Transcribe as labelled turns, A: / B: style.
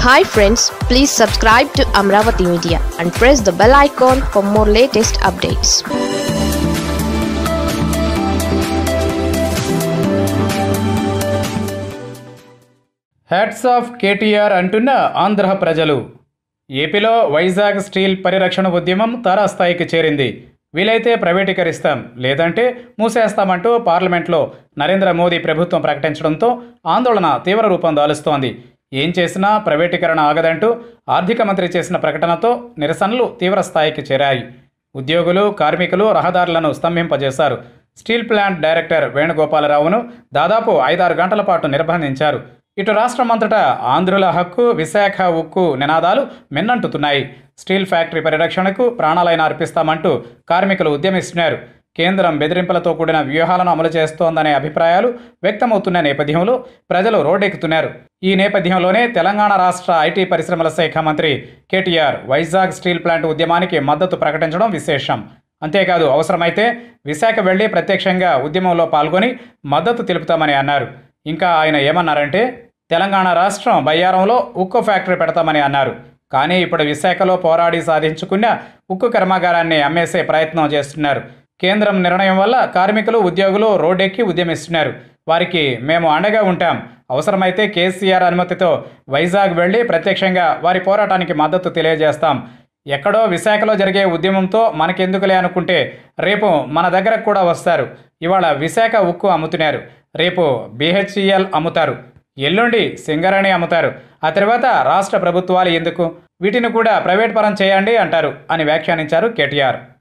A: hi friends please subscribe to Amaravati media and press the bell icon for more latest updates
B: hats off KTR అంటున్న ఆంధ్ర ప్రజలు ఏపీలో Vizag steel పరిరక్షణ ఉద్యమం తారాస్థాయికి చేరింది వీలైతే ప్రైవేటీకరిస్తాం లేదంటే మూసేస్తామంటూ పార్లమెంట్లో నరేంద్ర మోదీ ప్రభుత్వం ప్రకటించడంతో ఆందోళన తీవ్ర రూపం దాలుస్తోంది ఏం చేసినా ప్రైవేటీకరణ ఆగదంటూ ఆర్థిక మంత్రి చేసిన ప్రకటనతో నిరసనలు తీవ్ర స్థాయికి చేరాయి ఉద్యోగులు కార్మికులు రహదారులను స్తంభింపజేశారు స్టీల్ ప్లాంట్ డైరెక్టర్ వేణుగోపాలరావును దాదాపు ఐదారు గంటల పాటు నిర్బంధించారు ఇటు రాష్ట్రమంతటా ఆంధ్రుల హక్కు విశాఖ ఉక్కు నినాదాలు మిన్నంటుతున్నాయి స్టీల్ ఫ్యాక్టరీ పరిరక్షణకు ప్రాణాలైన అర్పిస్తామంటూ కార్మికులు ఉద్యమిస్తున్నారు కేంద్రం బెదిరింపులతో కూడిన వ్యూహాలను అమలు చేస్తోందనే అభిప్రాయాలు వ్యక్తమవుతున్న నేపథ్యంలో ప్రజలు రోడ్డెక్కుతున్నారు ఈ నేపథ్యంలోనే తెలంగాణ రాష్ట్ర ఐటీ పరిశ్రమల శాఖ మంత్రి కేటీఆర్ వైజాగ్ స్టీల్ ప్లాంట్ ఉద్యమానికి మద్దతు ప్రకటించడం విశేషం అంతేకాదు అవసరమైతే విశాఖ వెళ్లి ప్రత్యక్షంగా ఉద్యమంలో పాల్గొని మద్దతు తెలుపుతామని అన్నారు ఇంకా ఆయన ఏమన్నారంటే తెలంగాణ రాష్ట్రం బయ్యారంలో ఉక్కు ఫ్యాక్టరీ పెడతామని అన్నారు కానీ ఇప్పుడు విశాఖలో పోరాడి సాధించుకున్న ఉక్కు కర్మాగారాన్ని అమ్మేసే ప్రయత్నం చేస్తున్నారు కేంద్రం నిర్ణయం వల్ల కార్మికులు ఉద్యోగులు రోడ్డెక్కి ఉద్యమిస్తున్నారు వారికి మేము అండగా ఉంటాం అవసరమైతే కేసీఆర్ అనుమతితో వైజాగ్ వెళ్లి ప్రత్యక్షంగా వారి పోరాటానికి మద్దతు తెలియజేస్తాం ఎక్కడో విశాఖలో జరిగే ఉద్యమంతో మనకెందుకులే అనుకుంటే రేపు మన దగ్గరకు కూడా వస్తారు ఇవాళ విశాఖ ఉక్కు అమ్ముతున్నారు రేపు బీహెచ్ఈఎల్ అమ్ముతారు ఎల్లుండి సింగరణి అమ్ముతారు ఆ తర్వాత రాష్ట్ర ప్రభుత్వాలు ఎందుకు వీటిని కూడా ప్రైవేట్ పరం చేయండి అంటారు అని వ్యాఖ్యానించారు కేటీఆర్